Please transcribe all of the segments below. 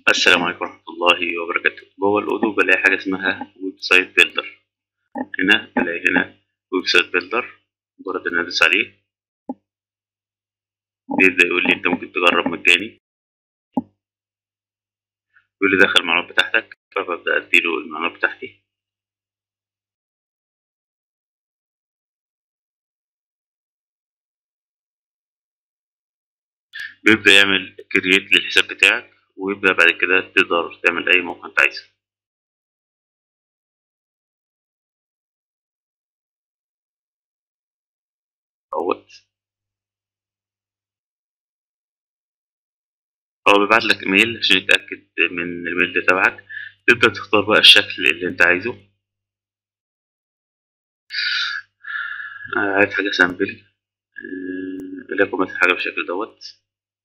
السلام عليكم ورحمة الله وبركاته جوه الأودو بلاقي حاجة اسمها ويب سايت بيلدر هنا بلاقي هنا ويب سايت بيلدر مجرد إن أدوس عليه بيبدأ يقول لي أنت ممكن تجرب مجاني يقول لي دخل المعلومات بتاعتك فببدأ أديله المعلومات بتاعتي بيبدأ يعمل كرييت للحساب بتاعك ويبدأ بعد كده تقدر تعمل أي موقع أنت عايزه اهوت هو بيبعت لك ايميل عشان يتأكد من الميل ده تبعك تبدأ تختار بقى الشكل اللي انت عايزه عايز حاجة سامبل لكم مثلا حاجة بالشكل دوت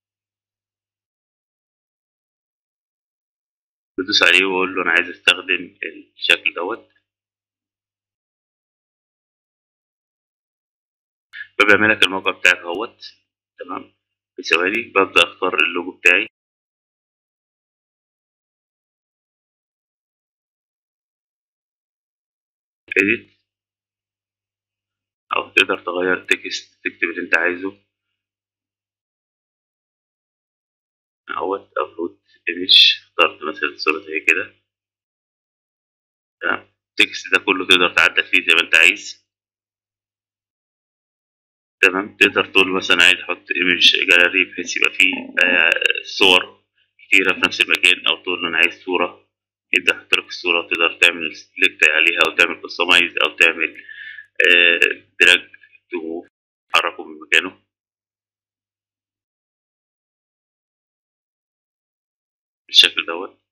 بدوس عليه واقول له انا عايز استخدم الشكل دوت فبيعمل لك الموقع بتاعك اهوت تمام في ثواني ببدأ اختار اللوجو بتاعي edit او تقدر تغير التكست تكتب اللي انت عايزه اهوت ابلود ايمج اخترت مثلا صورة زي كده تمام التكست ده كله تقدر تعدل فيه زي ما انت عايز تمام تقدر تقول مثلا عايز احط ايمج جاليري بحيث يبقى فيه صور كتيرة في نفس المكان او تقول له انا عايز صورة يبدأ يحط لك الصورة تقدر تعمل سلكت عليها او تعمل كستمايز او تعمل دراج تو تحركه من مكانه بالشكل دوت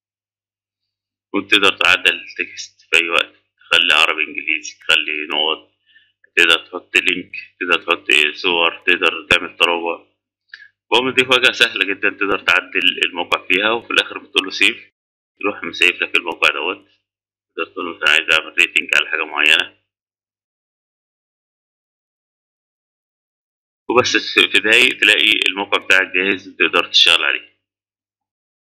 وتقدر تعدل التكست في أي وقت تخلي عربي إنجليزي تخلي نقط تقدر تحط لينك تقدر تحط صور تقدر تعمل تروة المهم دي واجهة سهلة جدا تقدر تعدل الموقع فيها وفي الآخر بتقول له سيف يروح مسيف لك الموقع دوت تقدر تقول له مثلا عايز أعمل ريتنج على حاجة معينة وبس في دقايق تلاقي الموقع بتاعك جاهز تقدر تشتغل عليه